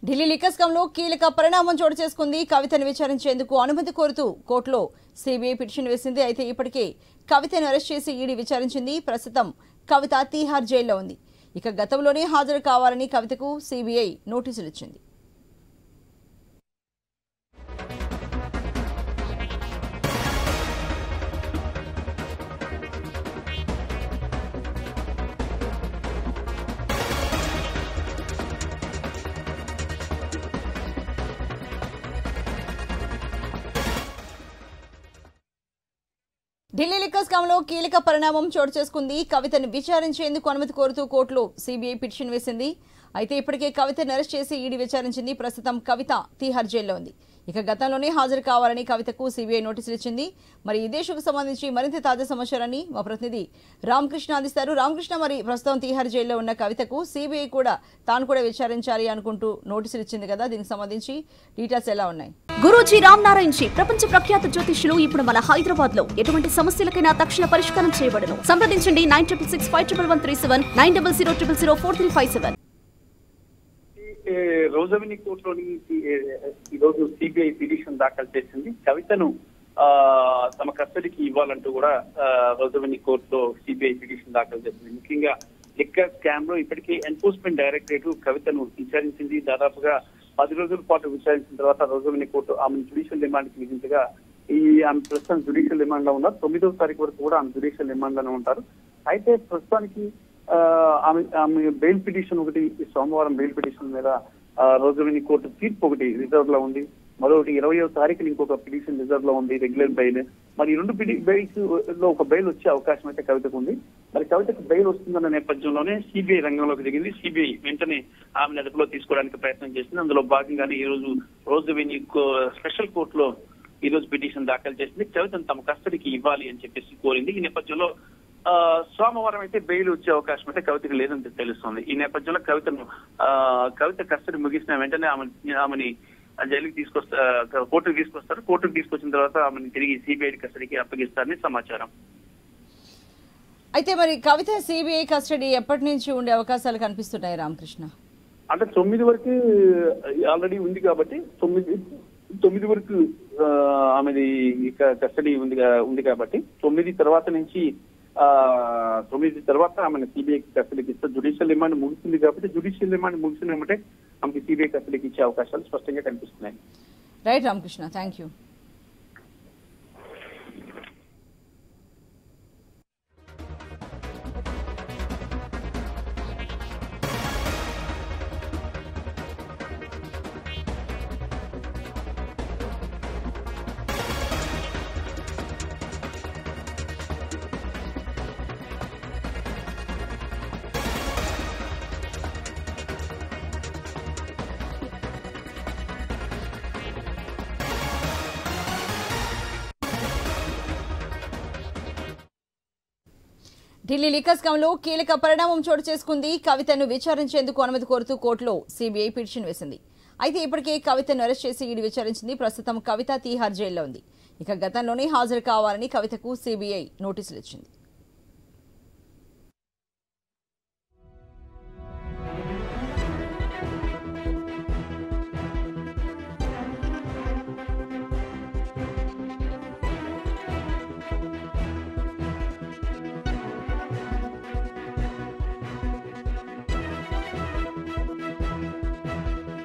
Delhi liquor స్కామ్లో కీలక పరిణామం చోటు చేసుకుంది కవితను విచారించేందుకు అనుమతి కోరుతూ కోర్టులో సిబిఐ పిటిషన్ వేసింది అయితే ఇప్పటికే కవితను అరెస్ట్ చేసి ఈడీ విచారించింది ప్రస్తుతం కవిత తీహార్ జైల్లో ఉంది ఇక గతంలోనే హాజరు కావాలని కవితకు సిబిఐ నోటీసులు ఇచ్చింది ఢిల్లీ లిక్కర్ స్కామ్లో కీలక పరిణామం చోటు చేసుకుంది కవితను విచారించేందుకు అనుమతి కోరుతూ కోర్టులో సిబిఐ పిటిషన్ వేసింది అయితే ఇప్పటికే కవితను అరెస్ట్ చేసి ఈడీ విచారించింది ప్రస్తుతం కవిత తీహార్ జైల్లో ఉంది ఇక గతంలోనే హాజరు కావాలని కవితకు సిబిఐ నోటీసులు ఇచ్చింది మరి ఈ దేశకు సంబంధించి మరింత తాజా సమాచారాన్ని మా ప్రతినిధి రామకృష్ణ అందిస్తారు రామకృష్ణ మరి ప్రస్తుతం తీహార్ జైల్లో ఉన్న కవితకు సిబిఐ కూడా తాను కూడా విచారించాలి అనుకుంటూ నోటీసులు ఇచ్చింది కదా దీనికి సంబంధించి డీటెయిల్స్ ఎలా ఉన్నాయి గురూజీ రామ్ నారాయణ్ జీ ప్రపంచ ప్రఖ్యాత జ్యోతిష్యులు ఇప్పుడు మన హైదరాబాద్ లో ఎటువంటి సమస్యలకైనా తక్షణ పరిష్కారం చేయబడను సంప్రదించండి nine triple six five triple one three seven nine double zero triple zero four three five seven ఈ రోజవెని కోర్టులోని ఈ రోజు సిబిఐ పిటిషన్ దాఖలు చేసింది కవితను ఆ, తమ కస్టడీకి ఇవ్వాలంటూ కూడా రోజవెని కోర్టులో సిబిఐ పిటిషన్ దాఖలు చేసింది ముఖ్యంగా లిక్కర్ స్కామ్ లో ఇప్పటికే ఎన్ఫోర్స్మెంట్ డైరెక్టరేట్ కవితను విచారించింది దాదాపుగా పది రోజుల పాటు విచారించిన తర్వాత రోజవెని కోర్టు ఆమెను జుడిషియల్ రిమాండ్ కి విధించగా ఈ ఆమె ప్రస్తుతం జుడిషియల్ రిమాండ్ లో ఉన్నారు తొమ్మిదవ తారీఖు వరకు కూడా ఆమె జుడిషియల్ రిమాండ్ లోనే ఉంటారు అయితే ప్రస్తుతానికి ఆ, ఆమె ఆమె బెయిల్ పిటిషన్ ఒకటి ఈ సోమవారం బెయిల్ పిటిషన్ మీద ఆ, రోజువిని కోర్టు తీర్పు ఒకటి రిజర్వ్ లో ఉంది మరొకటి ఇరవయో తారీఖున ఇంకొక పిటిషన్ రిజర్వ్ లో ఉంది రెగ్యులర్ బెయిల్ మరి ఈ రెండు బెయిల్స్ లో ఒక బెయిల్ వచ్చే అవకాశం అయితే కవితకు ఉంది మరి కవితకు బెయిల్ వస్తుందన్న నేపథ్యంలోనే సిబిఐ రంగంలోకి దిగింది సిబిఐ వెంటనే ఆమెను అదుపులో తీసుకోవడానికి ప్రయత్నం చేసింది అందులో భాగంగానే ఈ రోజు రోజు వెన్యూ స్పెషల్ కోర్టులో ఈ రోజు పిటిషన్ దాఖలు చేసింది కవితను తమ కస్టడీకి ఇవ్వాలి అని చెప్పేసి కోరింది ఈ నేపథ్యంలో ఆ, సోమవారం అయితే బెయిల్ వచ్చే అవకాశం అయితే కవితకి లేదని తెలుస్తోంది ఈ నేపథ్యంలో కవితను ఆ, కవిత కస్టడీ ముగిసిన వెంటనే ఆమె ఆమెని జైలుకి తీసుకొస్తా కోర్టుకు తీసుకొస్తారు కోర్టుకు తీసుకొచ్చిన తర్వాత ఆమెను తిరిగి సిబిఐ కస్టడీకి అప్పగిస్తారని సమాచారం అయితే మరి కవిత సిబిఐ కస్టడీ ఎప్పటి నుంచి ఉండే అవకాశాలు కనిపిస్తున్నాయి రామకృష్ణ అంటే తొమ్మిది వరకు ఆల్రెడీ ఉంది కాబట్టి తొమ్మిది తొమ్మిది వరకు ఆ, ఆమెది ఇక కస్టడీ ఉంది కా- ఉంది కాబట్టి తొమ్మిది తర్వాత నుంచి ఆ తొమ్మిది తర్వాత ఆమెను సిబిఐ కస్టడీకి ఇస్తే జుడిషియల్ రిమాండ్ ముగిసింది కాబట్టి జుడిషియల్ రిమాండ్ ముగిసిన వెంబటే ఆమెకి సిబిఐ కస్టడీకి ఇచ్చే అవకాశాలు స్పష్టంగా కనిపిస్తున్నాయి right Ramakrishna thank you Delhi liquor స్కామ్లో కీలక పరిణామం చోటు చేసుకుంది కవితను విచారించేందుకు అనుమతి కోరుతూ కోర్టులో సిబిఐ పిటిషన్ వేసింది అయితే ఇప్పటికే కవితను అరెస్ట్ చేసి ఈడీ విచారించింది ప్రస్తుతం కవిత తీహార్ జైల్లో ఉంది ఇక గతంలోనే హాజరు కావాలని కవితకు సిబిఐ నోటీసులు ఇచ్చింది